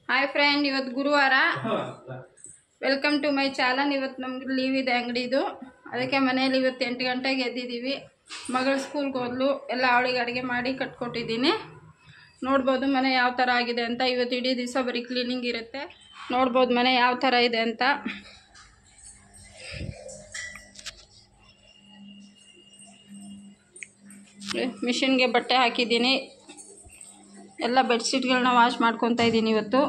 hi friend ಇವತ್ತು ಗುರುವಾರ welcome to my channel ಇವತ್ತು ನಮ್ಗೆ ಲೀವ್ ಇದೆ ಅಂಗಡಿದು ಅದಕ್ಕೆ ಮನೇಲಿ ಇವತ್ತು ಎಂಟು ಗಂಟೆಗೆ ಎದ್ದಿದ್ದೀವಿ ಮಗಳು ಸ್ಕೂಲ್ಗೆ ಹೋದ್ಲು ಎಲ್ಲ ಅವಳಿಗೆ ಅಡುಗೆ ಮಾಡಿ ಕಟ್ಕೊಟ್ಟಿದ್ದೀನಿ ನೋಡ್ಬೋದು ಮನೆ ಯಾವ ಥರ ಆಗಿದೆ ಅಂತ ಇವತ್ತು ಇಡೀ ದಿವಸ ಬರೀ ಕ್ಲೀನಿಂಗ್ ಇರುತ್ತೆ ನೋಡ್ಬೋದು ಮನೆ ಯಾವ ಥರ ಇದೆ ಅಂತ ಮಿಷಿನ್ಗೆ ಬಟ್ಟೆ ಹಾಕಿದ್ದೀನಿ ಎಲ್ಲ ಬೆಡ್ಶೀಟ್ಗಳನ್ನ ವಾಶ್ ಮಾಡ್ಕೊತಾ ಇದ್ದೀನಿ ಇವತ್ತು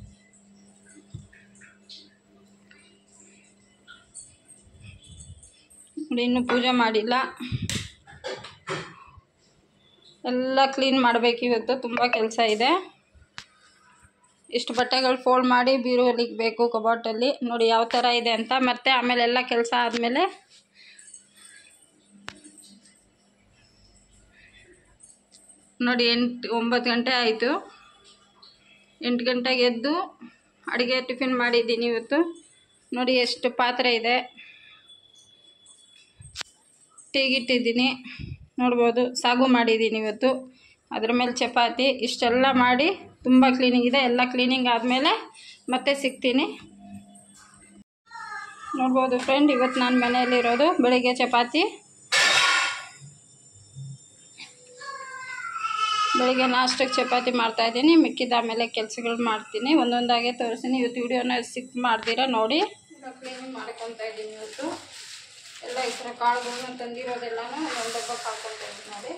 ನೋಡಿ ಇನ್ನೂ ಪೂಜೆ ಮಾಡಿಲ್ಲ ಎಲ್ಲ ಕ್ಲೀನ್ ಮಾಡಬೇಕು ಇವತ್ತು ತುಂಬ ಕೆಲಸ ಇದೆ ಇಷ್ಟು ಬಟ್ಟೆಗಳು ಫೋಲ್ಡ್ ಮಾಡಿ ಬೀರುವಲ್ಲಿ ಇಕ್ಬೇಕು ಕಬೋಟಲ್ಲಿ ನೋಡಿ ಯಾವ ಥರ ಇದೆ ಅಂತ ಮತ್ತೆ ಆಮೇಲೆ ಎಲ್ಲ ಕೆಲಸ ಆದಮೇಲೆ ನೋಡಿ ಎಂಟು ಒಂಬತ್ತು ಗಂಟೆ ಆಯಿತು ಎಂಟು ಗಂಟೆಗೆ ಎದ್ದು ಅಡುಗೆ ಟಿಫಿನ್ ಮಾಡಿದ್ದೀನಿ ಇವತ್ತು ನೋಡಿ ಎಷ್ಟು ಪಾತ್ರೆ ಇದೆ ಟೀಗಿಟ್ಟಿದ್ದೀನಿ ನೋಡ್ಬೋದು ಸಾಗು ಮಾಡಿದ್ದೀನಿ ಇವತ್ತು ಅದ್ರ ಮೇಲೆ ಚಪಾತಿ ಇಷ್ಟೆಲ್ಲ ಮಾಡಿ ತುಂಬ ಕ್ಲೀನಿಂಗ್ ಇದೆ ಎಲ್ಲ ಕ್ಲೀನಿಂಗ್ ಆದಮೇಲೆ ಮತ್ತೆ ಸಿಗ್ತೀನಿ ನೋಡ್ಬೋದು ಫ್ರೆಂಡ್ ಇವತ್ತು ನಾನು ಮನೆಯಲ್ಲಿರೋದು ಬೆಳಿಗ್ಗೆ ಚಪಾತಿ ಬೆಳಿಗ್ಗೆ ನಾಷ್ಟಕ್ಕೆ ಚಪಾತಿ ಮಾಡ್ತಾ ಇದ್ದೀನಿ ಮಿಕ್ಕಿದ ಆಮೇಲೆ ಕೆಲಸಗಳು ಮಾಡ್ತೀನಿ ಒಂದೊಂದಾಗೆ ತೋರಿಸ್ತೀನಿ ಇವತ್ತು ವಿಡಿಯೋನ ಸಿಕ್ ಮಾಡ್ದಿರ ನೋಡಿ ಕ್ಲೀನಿಂಗ್ ಮಾಡ್ಕೊತಾ ಇದ್ದೀನಿ ಇವತ್ತು ಎಲ್ಲ ಈ ಥರ ಕಾಳುಗಳನ್ನ ತಂದಿರೋದೆಲ್ಲನೂ ಒಂದೊಂದು ಡಬ್ಬಕ್ಕೆ ಹಾಕ್ಕೊತಾ ಇದ್ದೀನಿ ನೋಡಿ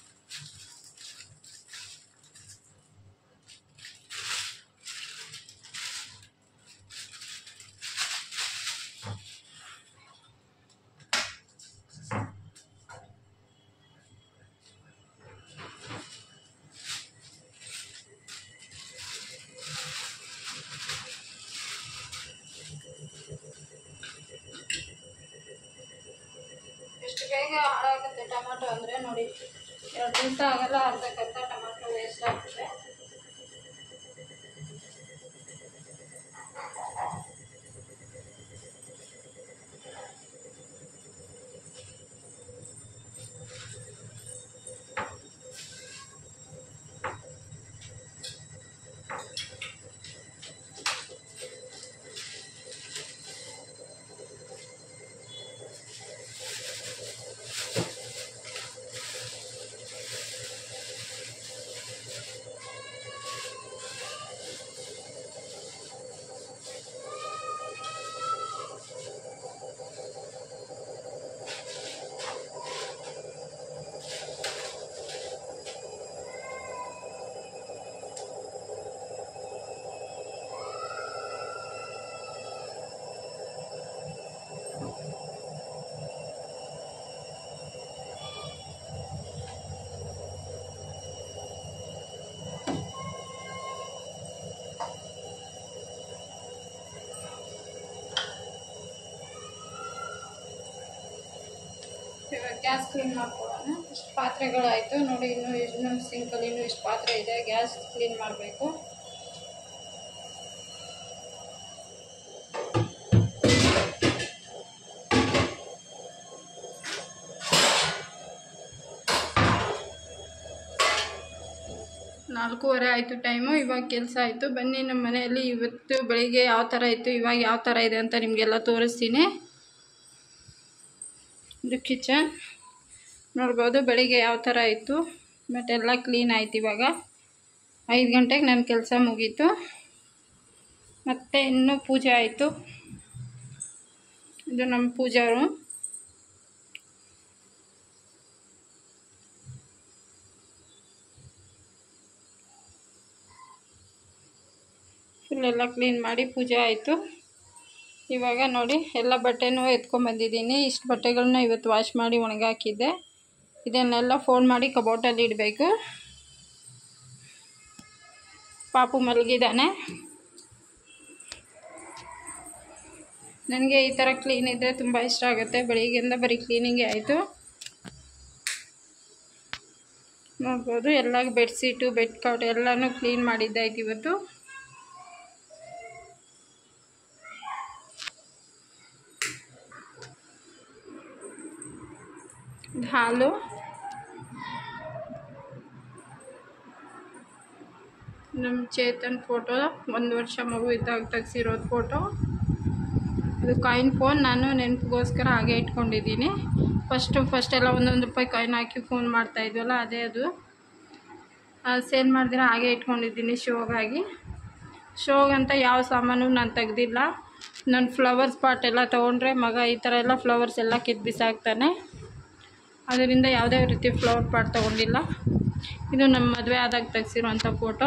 ಎಷ್ಟು ಬೇಗ ಹಾಳಾಗುತ್ತೆ ಟೊಮಾಟೊ ಅಂದರೆ ನೋಡಿ ಎರಡು ದಿವಸ ಆಗಲ್ಲ ಅರ್ಧಕ್ಕರ್ಧ ಟೊಮಾಟೊ ವೇಸ್ಟ್ ಆಗ್ತದೆ ಇವಾಗ ಗ್ಯಾಸ್ ಕ್ಲೀನ್ ಮಾಡ್ಕೊಳ್ಳೋಣ ಇಷ್ಟು ಪಾತ್ರೆಗಳಾಯಿತು ನೋಡಿ ಇನ್ನೂ ಇನ್ನೂ ಸಿಂಕಲ್ಲಿ ಇನ್ನೂ ಇಷ್ಟು ಪಾತ್ರೆ ಇದೆ ಗ್ಯಾಸ್ ಕ್ಲೀನ್ ಮಾಡಬೇಕು ನಾಲ್ಕೂವರೆ ಆಯಿತು ಟೈಮು ಇವಾಗ ಕೆಲಸ ಆಯಿತು ಬನ್ನಿ ನಮ್ಮ ಮನೆಯಲ್ಲಿ ಇವತ್ತು ಬೆಳಿಗ್ಗೆ ಯಾವ ಥರ ಇತ್ತು ಇವಾಗ ಯಾವ ಥರ ಇದೆ ಅಂತ ನಿಮಗೆಲ್ಲ ತೋರಿಸ್ತೀನಿ ಇದು ಕಿಚನ್ ನೋಡ್ಬೋದು ಬೆಳಿಗ್ಗೆ ಯಾವ ಥರ ಇತ್ತು ಬಟ್ ಎಲ್ಲ ಕ್ಲೀನ್ ಆಯ್ತು ಇವಾಗ ಐದು ಗಂಟೆಗೆ ನನ್ನ ಕೆಲಸ ಮುಗೀತು ಮತ್ತು ಇನ್ನೂ ಪೂಜೆ ಆಯಿತು ಇದು ನಮ್ಮ ಪೂಜಾ ರೂಮ್ ಫುಲ್ಲೆಲ್ಲ ಕ್ಲೀನ್ ಮಾಡಿ ಪೂಜೆ ಆಯಿತು ಇವಾಗ ನೋಡಿ ಎಲ್ಲ ಬಟ್ಟೆನೂ ಎತ್ಕೊಂಬಂದಿದ್ದೀನಿ ಇಷ್ಟು ಬಟ್ಟೆಗಳನ್ನ ಇವತ್ತು ವಾಶ್ ಮಾಡಿ ಒಣಗಾಕಿದ್ದೆ ಇದನ್ನೆಲ್ಲ ಫೋನ್ ಮಾಡಿ ಕಬೋಟಲ್ಲಿ ಇಡಬೇಕು ಪಾಪು ಮಲಗಿದ್ದಾನೆ ನನಗೆ ಈ ಥರ ಕ್ಲೀನ್ ಇದ್ದರೆ ತುಂಬ ಇಷ್ಟ ಆಗುತ್ತೆ ಬೆಳಿಗ್ಗೆಯಿಂದ ಬರೀ ಕ್ಲೀನಿಂಗೇ ಆಯಿತು ನೋಡ್ಬೋದು ಎಲ್ಲ ಬೆಡ್ಶೀಟು ಬೆಡ್ ಕವರ್ ಎಲ್ಲನೂ ಕ್ಲೀನ್ ಮಾಡಿದ್ದಾಯ್ತು ಇವತ್ತು ಇದು ಹಾಲು ನಮ್ಮ ಚೇತನ್ ಫೋಟೋ ಒಂದು ವರ್ಷ ಮಗು ಇದ್ದಾಗ ತೆಗ್ಸಿರೋದು ಫೋಟೋ ಇದು ಕಾಯಿನ್ ಫೋನ್ ನಾನು ನೆನಪಿಗೋಸ್ಕರ ಹಾಗೆ ಇಟ್ಕೊಂಡಿದ್ದೀನಿ ಫಸ್ಟು ಫಸ್ಟ್ ಎಲ್ಲ ಒಂದೊಂದು ರೂಪಾಯಿ ಕಾಯಿನ್ ಹಾಕಿ ಫೋನ್ ಮಾಡ್ತಾ ಇದ್ವಲ್ಲ ಅದೇ ಅದು ಸೇಲ್ ಮಾಡಿದ್ರೆ ಹಾಗೆ ಇಟ್ಕೊಂಡಿದ್ದೀನಿ ಶೋಗಾಗಿ ಶೋಗಂತ ಯಾವ ಸಾಮಾನು ನಾನು ತೆಗ್ದಿಲ್ಲ ನಾನು ಫ್ಲವರ್ಸ್ ಪಾಟ್ ಎಲ್ಲ ತೊಗೊಂಡ್ರೆ ಮಗ ಈ ಥರ ಎಲ್ಲ ಫ್ಲವರ್ಸ್ ಎಲ್ಲ ಕಿತ್ತು ಬಿಸಾಕ್ತಾನೆ ಅದರಿಂದ ಯಾವುದೇ ರೀತಿ ಫ್ಲವರ್ ಪಾಟ್ ತೊಗೊಂಡಿಲ್ಲ ಇದು ನಮ್ಮ ಮದುವೆ ಆದಾಗ ತೆಗ್ಸಿರೋಂಥ ಫೋಟೋ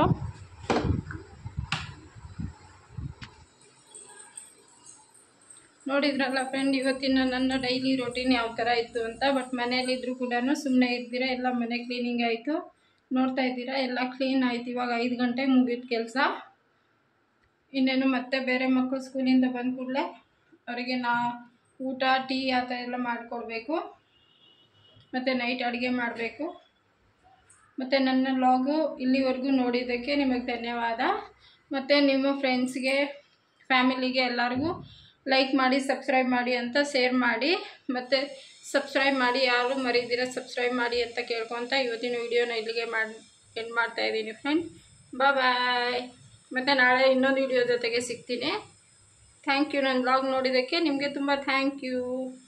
ನೋಡಿದ್ರಲ್ಲ ಫ್ರೆಂಡ್ ಇವತ್ತಿನ ನನ್ನ ಡೈಲಿ ರೊಟೀನ್ ಯಾವ ಥರ ಇತ್ತು ಅಂತ ಬಟ್ ಮನೇಲಿದ್ದರೂ ಕೂಡ ಸುಮ್ಮನೆ ಇರ್ತೀರ ಎಲ್ಲ ಮನೆ ಕ್ಲೀನಿಂಗ್ ಆಯಿತು ನೋಡ್ತಾ ಇದ್ದೀರಾ ಎಲ್ಲ ಕ್ಲೀನ್ ಆಯ್ತು ಇವಾಗ ಐದು ಗಂಟೆಗೆ ಮುಗೀತು ಕೆಲಸ ಇನ್ನೇನು ಮತ್ತೆ ಬೇರೆ ಮಕ್ಕಳು ಸ್ಕೂಲಿಂದ ಬಂದ ಕೂಡಲೇ ಅವರಿಗೆ ನಾ ಊಟ ಟೀ ಆ ಥರ ಎಲ್ಲ ಮಾಡಿಕೊಡ್ಬೇಕು ಮತ್ತು ನೈಟ್ ಅಡುಗೆ ಮಾಡಬೇಕು ಮತ್ತು ನನ್ನ ಲಾಗು ಇಲ್ಲಿವರೆಗೂ ನೋಡಿದ್ದಕ್ಕೆ ನಿಮಗೆ ಧನ್ಯವಾದ ಮತ್ತು ನಿಮ್ಮ ಫ್ರೆಂಡ್ಸ್ಗೆ ಫ್ಯಾಮಿಲಿಗೆ ಎಲ್ಲರಿಗೂ ಲೈಕ್ ಮಾಡಿ ಸಬ್ಸ್ಕ್ರೈಬ್ ಮಾಡಿ ಅಂತ ಶೇರ್ ಮಾಡಿ ಮತ್ತು ಸಬ್ಸ್ಕ್ರೈಬ್ ಮಾಡಿ ಯಾರು ಮರಿದಿರ ಸಬ್ಸ್ಕ್ರೈಬ್ ಮಾಡಿ ಅಂತ ಕೇಳ್ಕೊತ ಇವತ್ತಿನ ವಿಡಿಯೋನ ಇಲ್ಲಿಗೆ ಮಾಡಿ ಎಂಡ್ ಮಾಡ್ತಾ ಇದ್ದೀನಿ ಫ್ರೆಂಡ್ ಬಾಯ್ ಮತ್ತು ನಾಳೆ ಇನ್ನೊಂದು ವಿಡಿಯೋ ಜೊತೆಗೆ ಸಿಗ್ತೀನಿ ಥ್ಯಾಂಕ್ ಯು ನನ್ನ ಬ್ಲಾಗ್ ನೋಡಿದ್ದಕ್ಕೆ ನಿಮಗೆ ತುಂಬ ಥ್ಯಾಂಕ್ ಯು